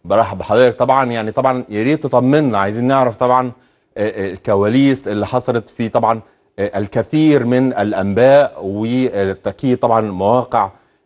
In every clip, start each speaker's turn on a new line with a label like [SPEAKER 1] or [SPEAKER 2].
[SPEAKER 1] برحب بحضرتك طبعا يعني طبعا يا ريت تطمنا عايزين نعرف طبعا الكواليس اللي حصلت في طبعا الكثير من الانباء والتاكيد طبعا مواقع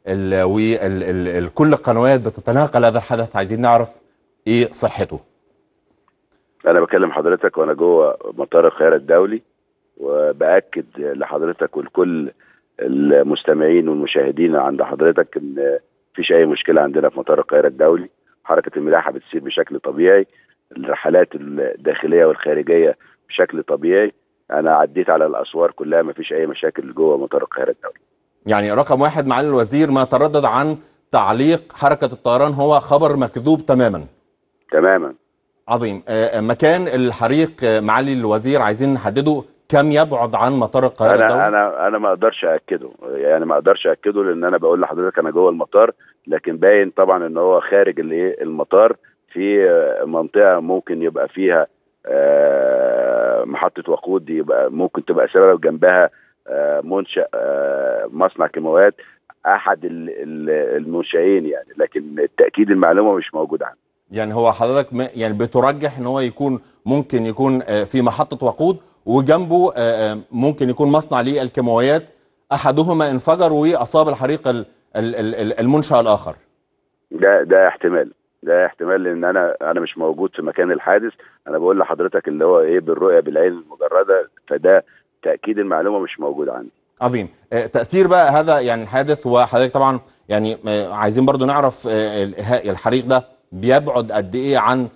[SPEAKER 1] وكل القنوات بتتناقل هذا الحدث عايزين نعرف ايه صحته
[SPEAKER 2] انا بكلم حضرتك وانا جوه مطار القاهره الدولي وباكد لحضرتك ولكل المستمعين والمشاهدين عند حضرتك ان مفيش اي مشكله عندنا في مطار القاهره الدولي حركه الملاحه بتسير بشكل طبيعي الرحلات الداخليه والخارجيه بشكل طبيعي انا عديت على الاسوار كلها مفيش اي مشاكل جوه مطار القاهره الدولي
[SPEAKER 1] يعني رقم واحد معالي الوزير ما تردد عن تعليق حركه الطيران هو خبر مكذوب تماما
[SPEAKER 2] تماما
[SPEAKER 1] عظيم مكان الحريق معالي الوزير عايزين نحدده كم يبعد عن مطار القاهره
[SPEAKER 2] انا
[SPEAKER 1] الدولي؟
[SPEAKER 2] انا انا ما اقدرش اكده يعني ما اقدرش اكده لان انا بقول لحضرتك انا جوه المطار لكن باين طبعا ان هو خارج الايه المطار في منطقه ممكن يبقى فيها محطه وقود يبقى ممكن تبقى سبب جنبها منشا مصنع كيماويات احد المنشئين يعني لكن التاكيد المعلومه مش موجود عندي
[SPEAKER 1] يعني هو حضرتك يعني بترجح ان هو يكون ممكن يكون في محطه وقود وجنبه ممكن يكون مصنع للكيماويات احدهما انفجر واصاب الحريق المنشا الاخر
[SPEAKER 2] ده ده احتمال ده احتمال لان انا انا مش موجود في مكان الحادث انا بقول لحضرتك اللي هو ايه بالرؤيه بالعين المجرده فده تاكيد المعلومه مش موجود عندي
[SPEAKER 1] عظيم تاثير بقى هذا يعني الحادث وحضرتك طبعا يعني عايزين برضو نعرف الحريق ده بيبعد قد ايه عن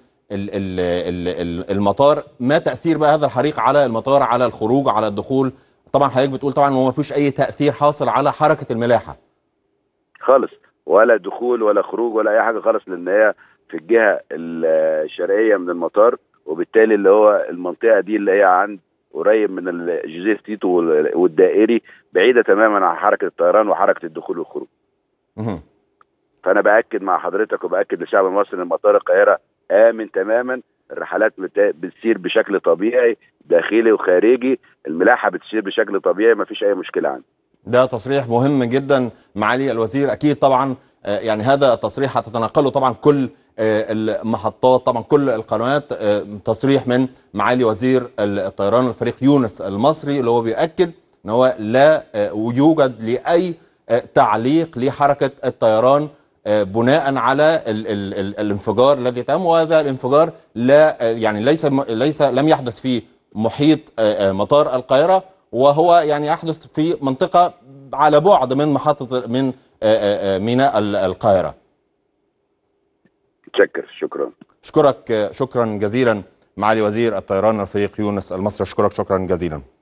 [SPEAKER 1] المطار ما تاثير بقى هذا الحريق على المطار على الخروج على الدخول طبعا حضرتك بتقول طبعا هو ما فيش اي تاثير حاصل على حركه الملاحه
[SPEAKER 2] خالص ولا دخول ولا خروج ولا اي حاجه خالص لان هي في الجهه الشرقيه من المطار وبالتالي اللي هو المنطقه دي اللي هي عند قريب من جزيره تيتو والدائري بعيده تماما عن حركه الطيران وحركه الدخول والخروج. فانا باكد مع حضرتك وباكد للشعب المصري ان مطار القاهره امن تماما الرحلات بتسير بشكل طبيعي داخلي وخارجي الملاحه بتسير بشكل طبيعي ما فيش اي مشكله عندي
[SPEAKER 1] ده تصريح مهم جدا معالي الوزير اكيد طبعا يعني هذا التصريح هتتناقله طبعا كل المحطات طبعا كل القنوات تصريح من معالي وزير الطيران الفريق يونس المصري اللي هو بيأكد ان هو لا يوجد لاي تعليق لحركه الطيران بناء على ال ال ال الانفجار الذي تم وهذا الانفجار لا يعني ليس ليس لم يحدث في محيط مطار القاهره وهو يعني يحدث في منطقه على بعد من محطه من ميناء القاهره.
[SPEAKER 2] متشكر شكرا.
[SPEAKER 1] اشكرك شكرا جزيلا معالي وزير الطيران الفريق يونس المصري اشكرك شكرا جزيلا.